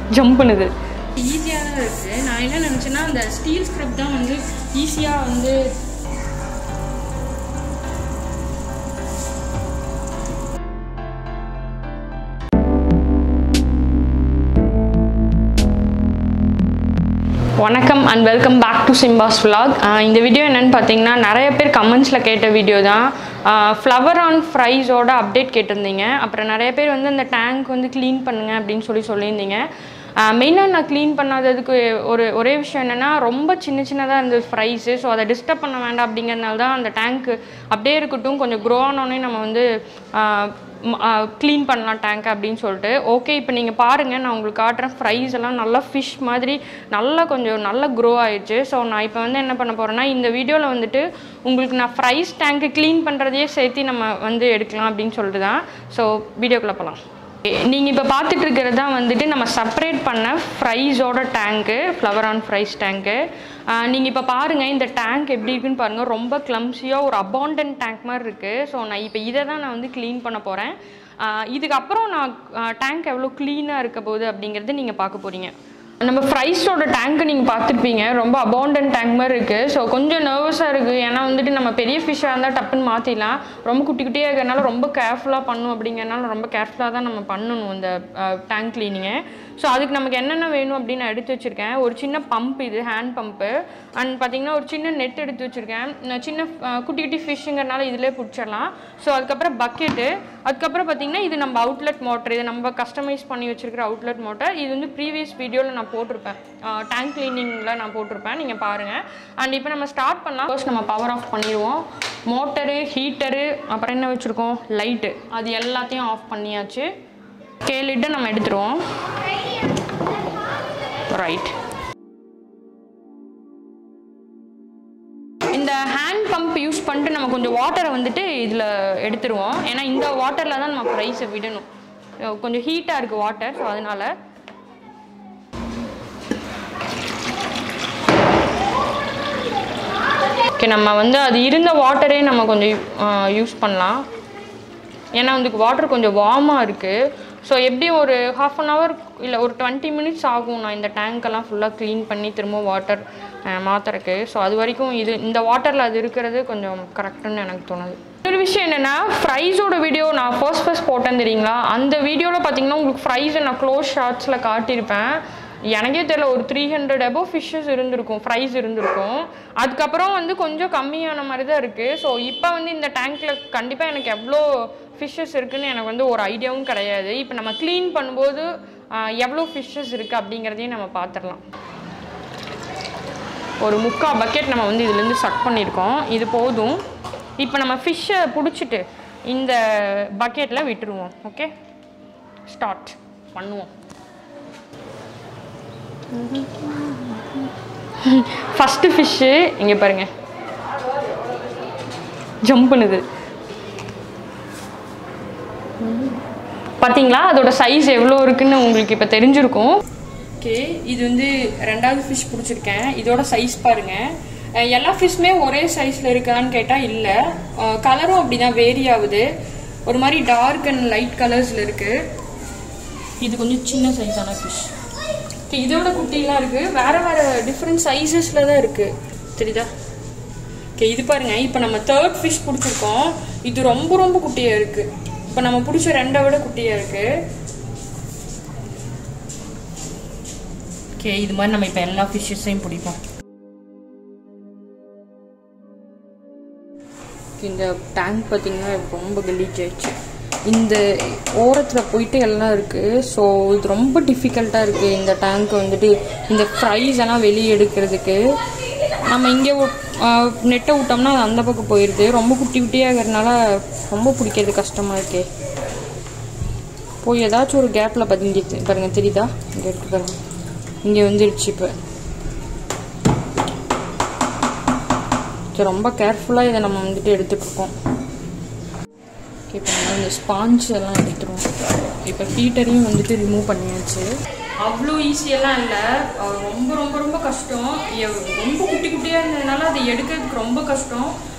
jump பண்ணுது ஈஸியாக தான் இருக்குது நான் என்ன நினச்சேன்னா அந்த ஸ்டீல் ஸ்க்ரப் தான் வந்து ஈஸியாக வந்து வணக்கம் and welcome back to Simba's vlog ஆஹ் இந்த வீடியோ என்னன்னு பார்த்தீங்கன்னா நிறைய பேர் கமெண்ட்ஸில் கேட்ட வீடியோ தான் ஃப்ளவர் ஆன் ஃப்ரைஸோட அப்டேட் கேட்டிருந்தீங்க அப்புறம் நிறைய பேர் வந்து அந்த டேங்க் வந்து க்ளீன் பண்ணுங்க அப்படின்னு சொல்லி சொல்லியிருந்தீங்க மெயினாக நான் க்ளீன் பண்ணாததுக்கு ஒரு ஒரே விஷயம் என்னென்னா ரொம்ப சின்ன சின்னதாக இருந்தது ஃப்ரைஸு ஸோ அதை டிஸ்டர்ப் பண்ண வேண்டாம் அப்படிங்கிறதுனால தான் அந்த டேங்க்கு அப்படியே இருக்கட்டும் கொஞ்சம் க்ரோ ஆனோடனே நம்ம வந்து க்ளீன் பண்ணலாம் டேங்க் அப்படின்னு சொல்லிட்டு ஓகே இப்போ நீங்கள் பாருங்கள் நான் உங்களுக்கு காட்டுறேன் ஃப்ரைஸ் எல்லாம் நல்லா ஃபிஷ் மாதிரி நல்லா கொஞ்சம் நல்லா க்ரோ ஆயிடுச்சு ஸோ நான் இப்போ வந்து என்ன பண்ண போகிறேன்னா இந்த வீடியோவில் வந்துட்டு உங்களுக்கு நான் ஃப்ரைஸ் டேங்க்கு க்ளீன் பண்ணுறதையே சேர்த்து நம்ம வந்து எடுக்கலாம் அப்படின்னு சொல்லிட்டு தான் ஸோ வீடியோக்குள்ளே போகலாம் நீங்கள் இப்போ பார்த்துட்டு இருக்கிறது தான் வந்துட்டு நம்ம செப்பரேட் பண்ண ஃப்ரைஸோட டேங்க்கு ஃப்ளவர் ஆன் ஃப்ரைஸ் டேங்க்கு நீங்கள் இப்போ பாருங்கள் இந்த டேங்க் எப்படி இருக்குன்னு பாருங்கள் ரொம்ப கிளம்ஸியாக ஒரு அபாண்டன்ட் டேங்க் மாதிரி இருக்குது ஸோ நான் இப்போ இதை தான் நான் வந்து க்ளீன் பண்ண போகிறேன் இதுக்கப்புறம் நான் டேங்க் எவ்வளோ க்ளீனாக இருக்க போகுது அப்படிங்கிறது நீங்கள் பார்க்க போகிறீங்க நம்ம ஃப்ரைஸோட டேங்க்கு நீங்கள் பார்த்துருப்பீங்க ரொம்ப அபவுண்டன்ட் டேங்க் மாதிரி இருக்குது ஸோ கொஞ்சம் நர்வஸாக இருக்குது ஏன்னா வந்துட்டு நம்ம பெரிய ஃபிஷ்ஷாக இருந்தால் டப்புன்னு மாற்றிடலாம் ரொம்ப குட்டி குட்டியாக இருக்கிறனால ரொம்ப கேர்ஃபுல்லாக பண்ணும் அப்படிங்கிறனால ரொம்ப கேர்ஃபுல்லாக தான் நம்ம பண்ணணும் இந்த டேங்க் க்ளீனிங்கை ஸோ அதுக்கு நமக்கு என்னென்ன வேணும் அப்படின்னு நான் எடுத்து வச்சுருக்கேன் ஒரு சின்ன பம்ப் இது ஹேண்ட் பம்ப்பு அண்ட் பார்த்தீங்கன்னா ஒரு சின்ன நெட் எடுத்து வச்சுருக்கேன் நான் சின்ன அஹ், குட்டி குட்டி ஃபிஷ்ஷுங்கிறனால இதிலே பிடிச்சிடலாம் ஸோ அதுக்கப்புறம் பக்கெட்டு அதுக்கப்புறம் பார்த்தீங்கன்னா இது நம்ம அவுட்லெட் மோட்டர் இது நம்ம கஸ்டமைஸ் பண்ணி வச்சிருக்கிற அவுட்லெட் மோட்டர் இது வந்து ப்ரீவியஸ் வீடியோவில் நான் போட்டிருப்பேன் டேங்க் க்ளீனிங்கில் நான் போட்டிருப்பேன் நீங்கள் பாருங்கள் அண்ட் இப்போ நம்ம ஸ்டார்ட் பண்ணலாம் ஃபர்ஸ்ட் நம்ம பவர் ஆஃப் பண்ணிடுவோம் மோட்டரு ஹீட்டரு அப்புறம் என்ன வச்சுருக்கோம் லைட்டு அது எல்லாத்தையும் ஆஃப் பண்ணியாச்சு கேலிட்டு நம்ம எடுத்துருவோம் ரைட் இந்த ஹேண்ட் பம்ப் யூஸ் பண்ணிட்டு நம்ம கொஞ்சம் வாட்டரை வந்துட்டு இதில் எடுத்துருவோம் ஏன்னா இந்த வாட்டரில் தான் நம்ம ரைஸை விடணும் அஹ் கொஞ்சம் ஹீட்டாக இருக்குது வாட்டர் ஸோ அதனால ஓகே நம்ம வந்து அது இருந்த வாட்டரே நம்ம கொஞ்சம் யூஸ் பண்ணலாம் ஏன்னா வந்து வாட்டர் கொஞ்சம் வார்மாக இருக்குது ஸோ எப்படியும் ஒரு ஹாஃப் அன் ஹவர் இல்லை ஒரு டுவெண்ட்டி மினிட்ஸ் ஆகும் நான் இந்த டேங்க்கெல்லாம் ஃபுல்லாக க்ளீன் பண்ணி திரும்ப வாட்டர் மாற்றுறக்கு ஸோ அது வரைக்கும் இது இந்த வாட்டரில் அது இருக்கிறது கொஞ்சம் கரெக்டுன்னு எனக்கு தோணுது ஒரு விஷயம் என்னென்னா ஃப்ரைஸோட வீடியோ நான் ஃபர்ஸ்ட் ஃபர்ஸ்ட் போட்டேன் தெரியுங்களா அந்த வீடியோவில் பார்த்தீங்கன்னா உங்களுக்கு ஃப்ரைஸை நான் க்ளோஸ் ஷார்ட்ஸில் காட்டியிருப்பேன் எனக்கே தெரியல ஒரு த்ரீ ஹண்ட்ரட் அபோவ் ஃபிஷ்ஷஸ் இருந்திருக்கும் ஃப்ரைஸ் இருந்திருக்கும் அதுக்கப்புறம் வந்து கொஞ்சம் கம்மியான மாதிரி தான் இருக்குது ஸோ இப்போ வந்து இந்த டேங்க்கில் கண்டிப்பாக எனக்கு எவ்வளோ ஃபிஷ்ஷஸ் இருக்குன்னு எனக்கு வந்து ஒரு ஐடியாவும் கிடையாது இப்போ நம்ம க்ளீன் பண்ணும்போது ஆஹ், எவ்வளோ ஃபிஷ்ஷஸ் இருக்குது அப்படிங்கிறதையும் நம்ம பார்த்துடலாம் ஒரு முக்கால் பக்கெட் நம்ம வந்து இதுலேருந்து சக் பண்ணியிருக்கோம் இது போதும் இப்போ நம்ம ஃபிஷ்ஷை பிடிச்சிட்டு இந்த பக்கெட்டில் விட்டுருவோம் ஓகே ஸ்டார்ட் பண்ணுவோம் ஃபஸ்ட்டு ஃபிஷ்ஷு இங்கே பாருங்க ஜம்ப் பண்ணுது பார்த்தீங்களா அதோட சைஸ் எவ்வளோ இருக்குன்னு உங்களுக்கு இப்போ தெரிஞ்சிருக்கும் ஓகே இது வந்து ரெண்டாவது ஃபிஷ் பிடிச்சிருக்கேன் இதோட சைஸ் பாருங்க அஹ் எல்லா ஃபிஷ்மே ஒரே சைஸில் இருக்கான்னு கேட்டால் இல்லை கலரும் அப்படிதான் வேரி ஆகுது ஒரு மாதிரி டார்க் அண்ட் லைட் கலர்ஸில் இருக்கு இது கொஞ்சம் சின்ன சைஸான ஃபிஷ் ஓகே இதோட குட்டிலாம் இருக்கு வேற வேற டிஃப்ரெண்ட் சைஸஸ்ல தான் இருக்கு தெரியுதா ஓகே இது பாருங்க இப்போ நம்ம தேர்ட் ஃபிஷ் பிடிச்சிருக்கோம் இது ரொம்ப ரொம்ப குட்டியா இருக்கு இப்போ நம்ம பிடிச்ச ரெண்டை விட குட்டியா இருக்கு ஓகே இது மாதிரி நம்ம இப்போ எல்லா ஃபிஷ்ஷஸையும் பிடிப்போம் இந்த டேங்க் பார்த்தீங்கன்னா ரொம்ப கலீஜ் ஆயிடுச்சு இந்த ஓரத்தில் போயிட்டு எல்லாம் இருக்குது ஸோ இது ரொம்ப டிஃபிகல்ட்டாக இருக்குது இந்த டேங்க் வந்துட்டு இந்த ஃப்ரைஸ் எல்லாம் வெளியே எடுக்கிறதுக்கு நம்ம இங்கே நெட்டை விட்டோம்னா அது அந்த பக்கம் போயிடுது ரொம்ப குட்டி குட்டியாக இருக்கிறதுனால ரொம்ப பிடிக்கிறது கஷ்டமாக இருக்கே போய் ஏதாச்சும் ஒரு கேப்பில் பதிஞ்சிச்சு பாருங்க தெரியுதா இங்கே இருக்கு பாருங்க இங்கே வந்துடுச்சு இப்போ சரி, ரொம்ப கேர்ஃபுல்லாக இதை நம்ம வந்துட்டு எடுத்துட்டு இருக்கோம் ஓகே இப்போ நம்ம இந்த ஸ்பாஞ்ச் எல்லாம் எடுத்துருவோம் இப்போ ஹீட்டரையும் வந்துட்டு ரிமூவ் பண்ணியாச்சு அவ்வளோ ஈஸியெல்லாம் இல்லை ரொம்ப ரொம்ப ரொம்ப கஷ்டம் எவ்- ரொம்ப குட்டி குட்டியாக இருந்ததுனால அதை எடுக்கிறதுக்கு ரொம்ப கஷ்டம்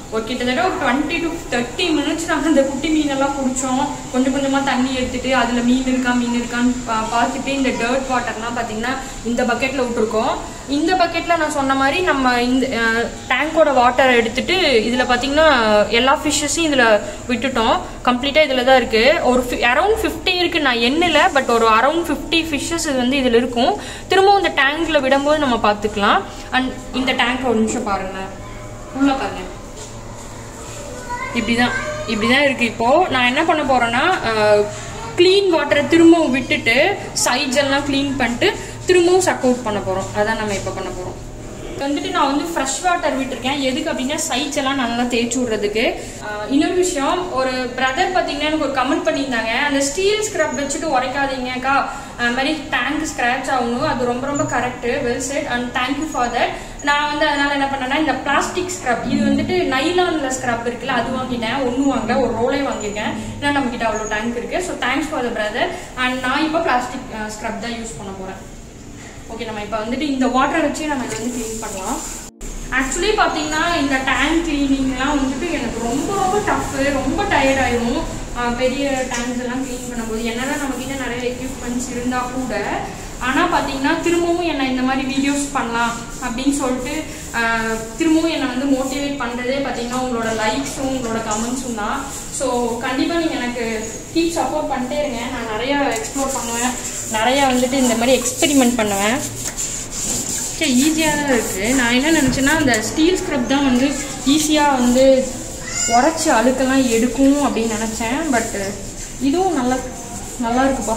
ஒரு கிட்டத்தட்ட ஒரு டுவெண்ட்டி டு தேர்ட்டி மினிட்ஸ் நாங்கள் அந்த குட்டி மீனெல்லாம் பிடிச்சோம் கொஞ்சம் கொஞ்சமாக தண்ணி எடுத்துட்டு அதில் மீன் இருக்கா மீன் இருக்கான்னு பா- பார்த்துட்டு இந்த டர்ட் வாட்டர்லாம் பார்த்தீங்கன்னா இந்த பக்கெட்டில் விட்டுருக்கோம் இந்த பக்கெட்டில் நான் சொன்ன மாதிரி நம்ம இந்த டேங்கோட வாட்டரை எடுத்துட்டு இதில் பார்த்தீங்கன்னா எல்லா ஃபிஷ்ஷஸையும் இதில் விட்டுட்டோம் கம்ப்ளீட்டாக இதில் தான் இருக்குது ஒரு அரௌண்ட் ஃபிஃப்டி இருக்குது நான் எண்ணில் பட் ஒரு அரௌண்ட் ஃபிஃப்டி ஃபிஷ்ஷஸ் இது வந்து இதில் இருக்கும் திரும்பவும் இந்த டேங்க்கில் விடும்போது நம்ம பார்த்துக்கலாம் அண்ட் இந்த டேங்க் ஒரு நிமிஷம் பாருங்களேன் உள்ள பாருங்க இப்படிதான் இப்படிதான் இருக்கு இப்போ நான் என்ன பண்ண போறேன்னா க்ளீன் வாட்டரை திரும்பவும் விட்டுட்டு சைட்ஸ் எல்லாம் க்ளீன் பண்ணிட்டு திரும்பவும் சக் அவுட் பண்ண போறோம் அதான் நம்ம இப்போ பண்ண போறோம் வந்துட்டு நான் வந்து ஃப்ரெஷ் வாட்டர் விட்டுருக்கேன் எதுக்கு அப்படின்னா சைட்ஸ் எல்லாம் நல்லா தேய்ச்சி விடுறதுக்கு ஆஹ் இன்னொரு விஷயம் ஒரு பிரதர் பார்த்தீங்கன்னா எனக்கு ஒரு கமெண்ட் பண்ணியிருந்தாங்க அந்த ஸ்டீல் ஸ்க்ரப் வச்சுட்டு உரைக்காதீங்கக்கா அது மாதிரி டேங்க் ஸ்க்ராச் ஆகணும் அது ரொம்ப ரொம்ப correct well set and thank you for that நான் வந்து அதனால என்ன பண்ணேன்னா இந்த பிளாஸ்டிக் ஸ்க்ரப் இது வந்துட்டு நைலான்ல ஸ்க்ரப் இருக்குல்ல அது வாங்கிட்டேன் ஒன்று வாங்கல ஒரு ரோலே வாங்கியிருக்கேன் ஏன்னா நம்ம கிட்ட அவ்வளோ டேங்க் இருக்கு so thanks for the brother and நான் இப்போ பிளாஸ்டிக் ஸ்க்ரப் தான் யூஸ் பண்ண போறேன் ஓகே நம்ம இப்போ வந்துட்டு இந்த வாட்டர் வச்சு நம்ம இதை வந்து க்ளீன் பண்ணலாம் ஆக்சுவலி பார்த்தீங்கன்னா இந்த டேங்க் கிளீனிங்லாம் வந்துட்டு எனக்கு ரொம்ப ரொம்ப டஃப்பு ரொம்ப டயர்ட் ஆயிரும் ஆஹ் பெரிய டேங்க்ஸ் எல்லாம் க்ளீன் பண்ணும்போது என்னதான் நம்ம கிட்ட நிறைய எக்யூப்மெண்ட்ஸ் இருந்தா கூட ஆனால் பார்த்தீங்கன்னா திரும்பவும் என்னை இந்த மாதிரி வீடியோஸ் பண்ணலாம் அப்படின்னு சொல்லிட்டு ஆஹ் திரும்பவும் என்னை வந்து மோட்டிவேட் பண்ணுறதே பார்த்தீங்கன்னா உங்களோட லைக்ஸும் உங்களோட கமெண்ட்ஸும் தான் ஸோ கண்டிப்பாக நீங்கள் எனக்கு கீப் சப்போர்ட் பண்ணிட்டே இருங்க நான் நிறையா எக்ஸ்ப்ளோர் பண்ணுவேன் நிறையா வந்துட்டு இந்த மாதிரி எக்ஸ்பெரிமெண்ட் பண்ணுவேன் சரி ஈஸியாக தான் இருக்குது நான் என்ன நினச்சேன்னா அந்த ஸ்டீல் ஸ்க்ரப் தான் வந்து ஈஸியாக வந்து உரைச்சி அழுக்கெல்லாம் எடுக்கும் அப்படின்னு நினச்சேன் பட் இதுவும் நல்லா நல்லா இருக்குப்பா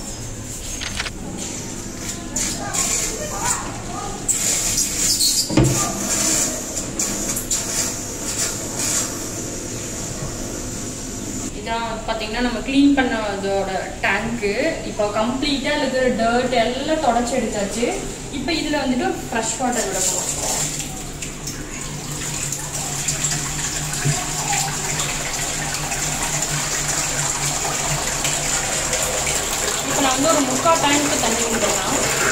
இதான் பார்த்தீங்கன்னா நம்ம க்ளீன் பண்ண அதோட டேங்க்கு இப்போ கம்ப்ளீட்டாக இருக்கிற டர்ட் எல்லாம் தொடச்சி எடுத்தாச்சு இப்போ இதில் வந்துட்டு ஃப்ரெஷ் வாட்டர் விட போகிறோம் இப்போ நான் வந்து ஒரு முக்கால் டேங்க்கு தண்ணி விட்டுறேன்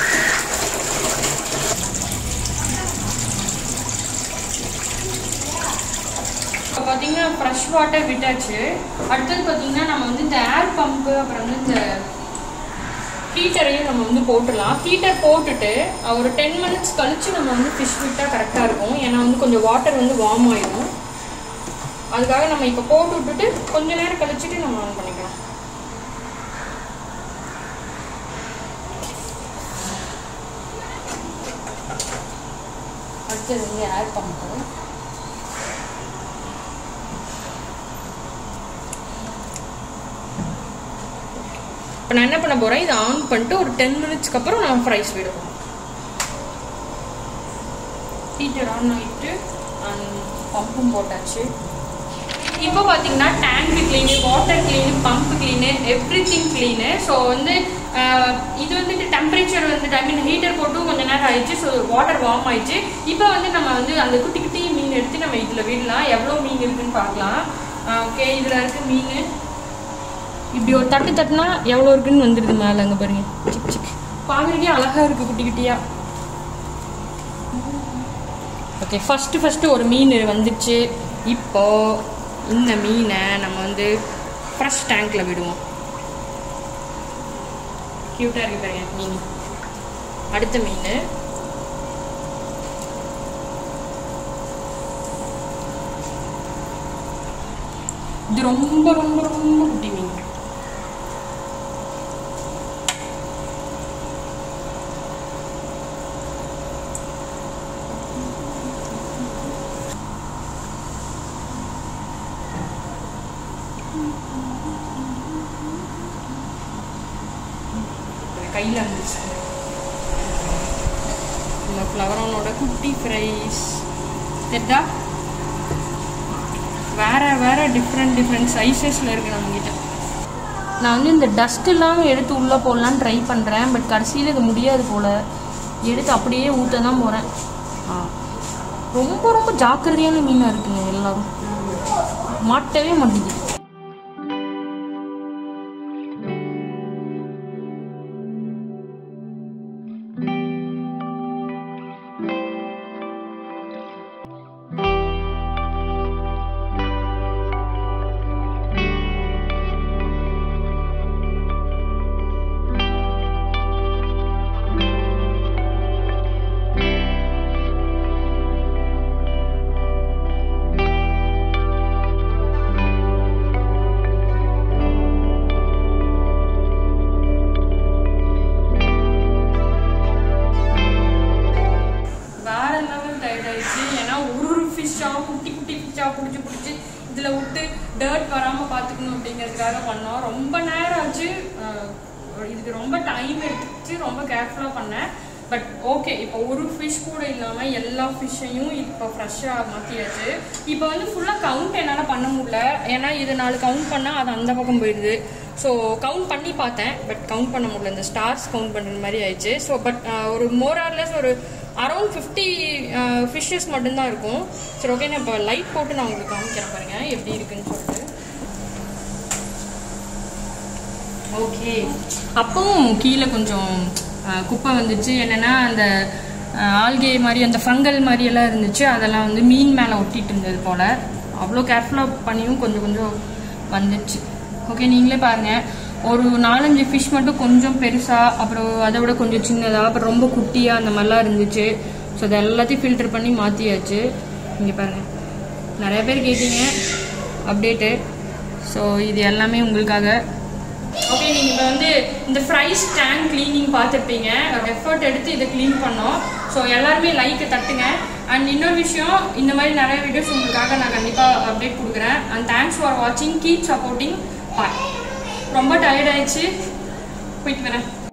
இப்போ பார்த்தீங்கன்னா ஃப்ரெஷ் வாட்டர் விட்டாச்சு அடுத்தது பார்த்தீங்கன்னா நம்ம வந்து இந்த ஏர் பம்பு அப்புறம் வந்து இந்த ஹீட்டரையும் நம்ம வந்து போட்டுடலாம் ஹீட்டர் போட்டுட்டு அஹ், ஒரு டென் மினிட்ஸ் கழிச்சு நம்ம வந்து ஃபிஷ் விட்டால் கரெக்டாக இருக்கும் ஏன்னா வந்து கொஞ்சம் வாட்டர் வந்து வார்ம் ஆயிடும் அதுக்காக நம்ம இப்போ போட்டு விட்டுட்டு கொஞ்ச நேரம் கழிச்சுட்டு நம்ம ஆன் பண்ணிக்கலாம் அடுத்தது வந்து ஏர் பம்பு இப்போ நான் என்ன பண்ண போறேன் இதை ஆன் பண்ணிட்டு ஒரு டென் மினிட்ஸ்க்கு அப்புறம் நான் ஃப்ரைஸ் விடுவோம் ஹீட்டர் ஆன் ஆகிட்டு பம்பும் போட்டாச்சு இப்போ பார்த்தீங்கன்னா tank clean water clean pump clean everything clean so வந்து ஆஹ், இது வந்துட்டு டெம்பரேச்சர் வந்துட்டு ஐ மீன் ஹீட்டர் போட்டு கொஞ்ச நேரம் ஆயிடுச்சு ஸோ வாட்டர் வார்ம் ஆயிடுச்சு இப்போ வந்து நம்ம வந்து அந்த குட்டி குட்டி மீன் எடுத்து நம்ம இதில் விடலாம் எவ்வளோ மீன் இருக்குன்னு பார்க்கலாம் ஓகே இதில் இருக்கு மீன் இப்படி ஒரு தட்டு தட்டுனா எவ்வளோ இருக்குன்னு வந்துடுது மேலே அங்கே பாருங்க சிக் சிக் பார்க்குறதுக்கே அழகாக இருக்குது குட்டி குட்டியா ஓகே ஃபஸ்ட்டு ஃபஸ்ட்டு ஒரு மீன் வந்துச்சு இப்போ இந்த மீனை நம்ம வந்து ஃப்ரெஷ் டேங்க்கில் விடுவோம் க்யூட்டாக இருக்கு பாருங்க மீன் அடுத்த மீன் இது ரொம்ப ரொம்ப ரொம்ப குட்டி மீன் கையில் இருந்துச்சு இந்த ஃப்ளவரோனோட குட்டி ஃப்ரைஸ் தெரிதா வேற வேற டிஃப்ரெண்ட் டிஃப்ரெண்ட் சைஸஸில் இருக்கு நம்மகிட்ட நான் வந்து இந்த டஸ்ட் இல்லாமல் எடுத்து உள்ளே போடலான்னு ட்ரை பண்ணுறேன் பட் கடைசியில் இது முடியாது போல் எடுத்து அப்படியே ஊற்ற தான் போகிறேன் ஆ ரொம்ப ரொம்ப ஜாக்கிரதையான மீனாக இருக்குங்க எல்லாரும் மாட்டவே மாட்டேங்குது பண்ணுறதுக்காக பண்ணோம் ரொம்ப நேரம் ஆச்சு அஹ், இதுக்கு ரொம்ப டைம் எடுத்துச்சு ரொம்ப கேர்ஃபுல்லாக பண்ணேன் பட் ஓகே இப்போ ஒரு ஃபிஷ் கூட இல்லாமல் எல்லா ஃபிஷ்ஷையும் இப்போ ஃப்ரெஷ்ஷாக மாற்றியாச்சு இப்போ வந்து ஃபுல்லாக கவுண்ட் என்னால் பண்ண முடியல ஏன்னா இது நாலு கவுண்ட் பண்ணால் அது அந்த பக்கம் போயிடுது ஸோ கவுண்ட் பண்ணி பார்த்தேன் பட் கவுண்ட் பண்ண முடியல இந்த ஸ்டார்ஸ் கவுண்ட் பண்ணுற மாதிரி ஆயிடுச்சு ஸோ பட் ஒரு மோர் ஆர்லெஸ் ஒரு அரௌண்ட் ஃபிஃப்டி ஃபிஷ்ஷஸ் மட்டும்தான் இருக்கும் சரி ஓகே நான் இப்போ லைட் போட்டு நான் உங்களுக்கு காமிக்கிறேன் பாருங்க எப்படி இருக்குன்னு சொல்லிட்டு ஓகே அப்பவும் கீழே கொஞ்சம் அஹ், குப்பை வந்துச்சு என்னன்னா அந்த ஆல்கே மாதிரி அந்த ஃபங்கல் மாதிரி எல்லாம் இருந்துச்சு அதெல்லாம் வந்து மீன் மேலே ஒட்டிட்டு இருந்தது போல அவ்வளோ கேர்ஃபுல்லாக பண்ணியும் கொஞ்சம் கொஞ்சம் வந்துச்சு ஓகே நீங்களே பாருங்க ஒரு நாலஞ்சு ஃபிஷ் மட்டும் கொஞ்சம் பெருசாக அப்புறம் அதை விட கொஞ்சம் சின்னதாக அப்புறம் ரொம்ப குட்டியாக அந்த மாதிரிலாம் இருந்துச்சு ஸோ அதை எல்லாத்தையும் ஃபில்டர் பண்ணி மாற்றியாச்சு இங்கே பாருங்க நிறைய பேர் கேட்டீங்க அப்டேட்டு ஸோ இது எல்லாமே உங்களுக்காக ஓகே நீங்கள் இப்போ வந்து இந்த ஃப்ரைஸ் டேங்க் க்ளீனிங் பார்த்துருப்பீங்க எஃபர்ட் எடுத்து இதை க்ளீன் பண்ணோம் ஸோ எல்லாருமே லைக்கை தட்டுங்க அண்ட் இன்னொரு விஷயம் இந்த மாதிரி நிறைய வீடியோஸ் உங்களுக்காக நான் கண்டிப்பாக அப்டேட் கொடுக்குறேன் அண்ட் தேங்க்ஸ் ஃபார் வாட்சிங் கீப் சப்போர்ட்டிங் பாய் ரொம்ப டயர்ட் ஆயிடுச்சு போயிட்டு வரேன்